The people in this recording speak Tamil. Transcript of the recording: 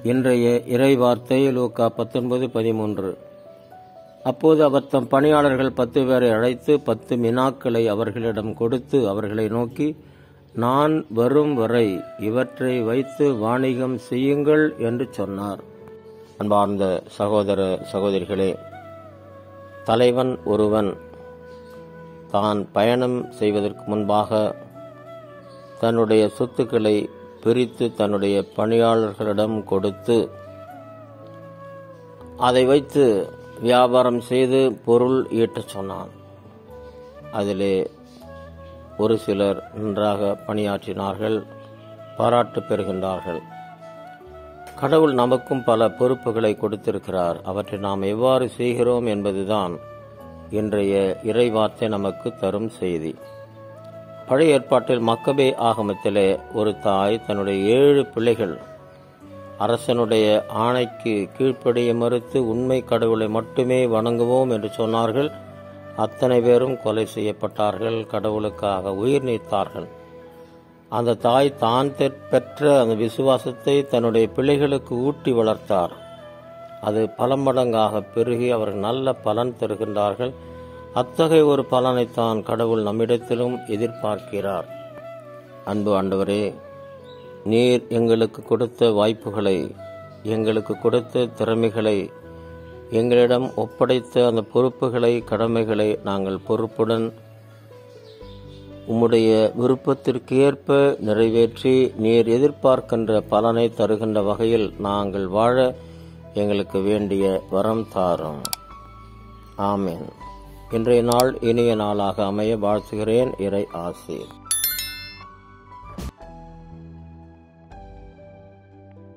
இன்றைய இறை வார்த்தை லூக்கா பத்தொன்பது பதிமூன்று அப்போது அவர் தம் பணியாளர்கள் பத்து பேரை அழைத்து பத்து மினாக்களை அவர்களிடம் கொடுத்து அவர்களை நோக்கி நான் வரும் வரை இவற்றை வைத்து வாணிகம் செய்யுங்கள் என்று சொன்னார் அன்பார்ந்த சகோதர சகோதரிகளே தலைவன் ஒருவன் தான் பயணம் செய்வதற்கு முன்பாக தன்னுடைய சொத்துக்களை பிரித்து தன்னுடைய பணியாளர்களிடம் கொடுத்து அதை வைத்து வியாபாரம் செய்து பொருள் ஈட்டச் சொன்னான் அதிலே ஒரு சிலர் நன்றாக பணியாற்றினார்கள் பாராட்டு பெறுகின்றார்கள் கடவுள் நமக்கும் பல பொறுப்புகளை கொடுத்திருக்கிறார் அவற்றை நாம் எவ்வாறு செய்கிறோம் என்பதுதான் இன்றைய இறைவார்த்தை நமக்கு தரும் செய்தி பழைய ஏற்பாட்டில் மக்கபே ஆகமத்திலே ஒரு தாய் தன்னுடைய ஏழு பிள்ளைகள் அரசனுடைய ஆணைக்கு கீழ்ப்படிய மறுத்து உண்மை கடவுளை மட்டுமே வணங்குவோம் என்று சொன்னார்கள் அத்தனை பேரும் கொலை செய்யப்பட்டார்கள் கடவுளுக்காக உயிர் நீத்தார்கள் அந்த தாய் தான் பெற்ற அந்த விசுவாசத்தை தன்னுடைய பிள்ளைகளுக்கு ஊட்டி வளர்த்தார் அது பல மடங்காக பெருகி அவர்கள் நல்ல பலன் தருகின்றார்கள் அத்தகைய ஒரு பலனைத்தான் கடவுள் நம்மிடத்திலும் எதிர்பார்க்கிறார் அன்பு ஆண்டவரே நீர் எங்களுக்கு கொடுத்த வாய்ப்புகளை எங்களுக்கு கொடுத்த திறமைகளை எங்களிடம் ஒப்படைத்த அந்த பொறுப்புகளை கடமைகளை நாங்கள் பொறுப்புடன் உம்முடைய விருப்பத்திற்கு ஏற்ப நிறைவேற்றி நீர் எதிர்பார்க்கின்ற பலனை தருகின்ற வகையில் நாங்கள் வாழ எங்களுக்கு வேண்டிய வரம் தாரும் ஆமேன் இன்றைய நாள் இனிய நாளாக அமைய வாழ்த்துகிறேன் இறை ஆசீர்